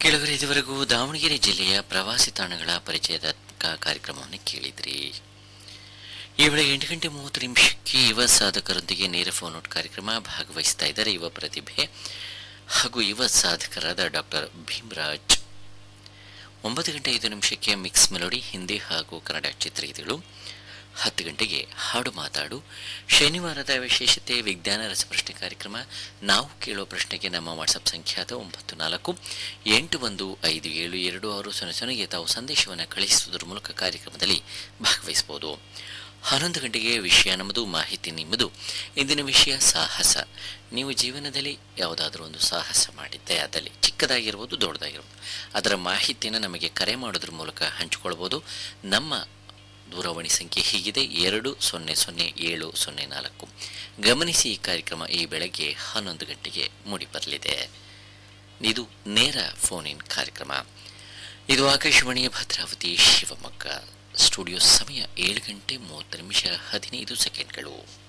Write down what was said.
ಕೆಲವರು ಇದುವರೆಗೂ ದಾವಣಗೆರೆ ಜಿಲ್ಲೆಯ ಪ್ರವಾಸಿ ತಾಣಗಳ ಪರಿಚಯದ ಕ- ಕಾರ್ಯಕ್ರಮವನ್ನು ಕೇಳಿದ್ರಿ ಈ ವೇಳೆ ಎಂಟು ಗಂಟೆ ಮೂವತ್ತು ನಿಮಿಷಕ್ಕೆ ಯುವ ಸಾಧಕರೊಂದಿಗೆ ನೇರ ಫೋನ್ ಔಟ್ ಕಾರ್ಯಕ್ರಮ ಭಾಗವಹಿಸ್ತಾ ಇದ್ದಾರೆ ಯುವ ಪ್ರತಿಭೆ ಹಾಗೂ ಯುವ ಸಾಧಕರಾದ ಡಾಕ್ಟರ್ ಭೀಮರಾಜ್ ಒಂಬತ್ತು ಗಂಟೆ ಐದು ನಿಮಿಷಕ್ಕೆ ಮಿಕ್ಸ್ ಮೆಲೋಡಿ ಹಿಂದಿ ಹಾಗೂ ಕನ್ನಡ ಚಿತ್ರಗೀತೆಗಳು ಹತ್ತು ಗಂಟೆಗೆ ಹಾಡು ಮಾತಾಡು ಶನಿವಾರದ ವಿಶೇಷತೆ ವಿಜ್ಞಾನ ರಸಪ್ರಶ್ನೆ ಕಾರ್ಯಕ್ರಮ ನಾವು ಕೇಳೋ ಪ್ರಶ್ನೆಗೆ ನಮ್ಮ ವಾಟ್ಸಪ್ ಸಂಖ್ಯಾತ ಒಂಬತ್ತು ನಾಲ್ಕು ಎಂಟು ಒಂದು ಐದು ಏಳು ಎರಡು ಆರು ಸೊನ್ನೆ ಸೊನ್ನೆಗೆ ತಾವು ಸಂದೇಶವನ್ನು ಕಳುಹಿಸುವುದರ ಮೂಲಕ ಕಾರ್ಯಕ್ರಮದಲ್ಲಿ ಭಾಗವಹಿಸಬಹುದು ಹನ್ನೊಂದು ಗಂಟೆಗೆ ವಿಷಯ ನಮ್ಮದು ಮಾಹಿತಿ ನಿಮ್ಮದು ಇಂದಿನ ವಿಷಯ ಸಾಹಸ ನೀವು ಜೀವನದಲ್ಲಿ ಯಾವುದಾದ್ರೂ ಒಂದು ಸಾಹಸ ಮಾಡಿದ್ದೆ ಅದಲ್ಲಿ ಚಿಕ್ಕದಾಗಿರ್ಬೋದು ದೊಡ್ಡದಾಗಿರ್ಬೋದು ಅದರ ಮಾಹಿತಿಯನ್ನು ನಮಗೆ ಕರೆ ಮಾಡೋದ್ರ ಮೂಲಕ ಹಂಚಿಕೊಳ್ಬೋದು ನಮ್ಮ ದೂರವಾಣಿ ಸಂಖ್ಯೆ ಹೀಗಿದೆ ಎರಡು ಸೊನ್ನೆ ಸೊನ್ನೆ ಏಳು ಸೊನ್ನೆ ನಾಲ್ಕು ಗಮನಿಸಿ ಈ ಕಾರ್ಯಕ್ರಮ ಈ ಬೆಳಗ್ಗೆ ಹನ್ನೊಂದು ಗಂಟೆಗೆ ಮೂಡಿಬರಲಿದೆ ಇದು ನೇರ ಫೋನ್ ಇನ್ ಕಾರ್ಯಕ್ರಮ ಇದು ಆಕಾಶವಾಣಿಯ ಭದ್ರಾವತಿ ಶಿವಮೊಗ್ಗ ಸ್ಟುಡಿಯೋ ಸಮಯ ಏಳು ಗಂಟೆ ಮೂವತ್ತು ನಿಮಿಷ ಹದಿನೈದು ಸೆಕೆಂಡ್ಗಳು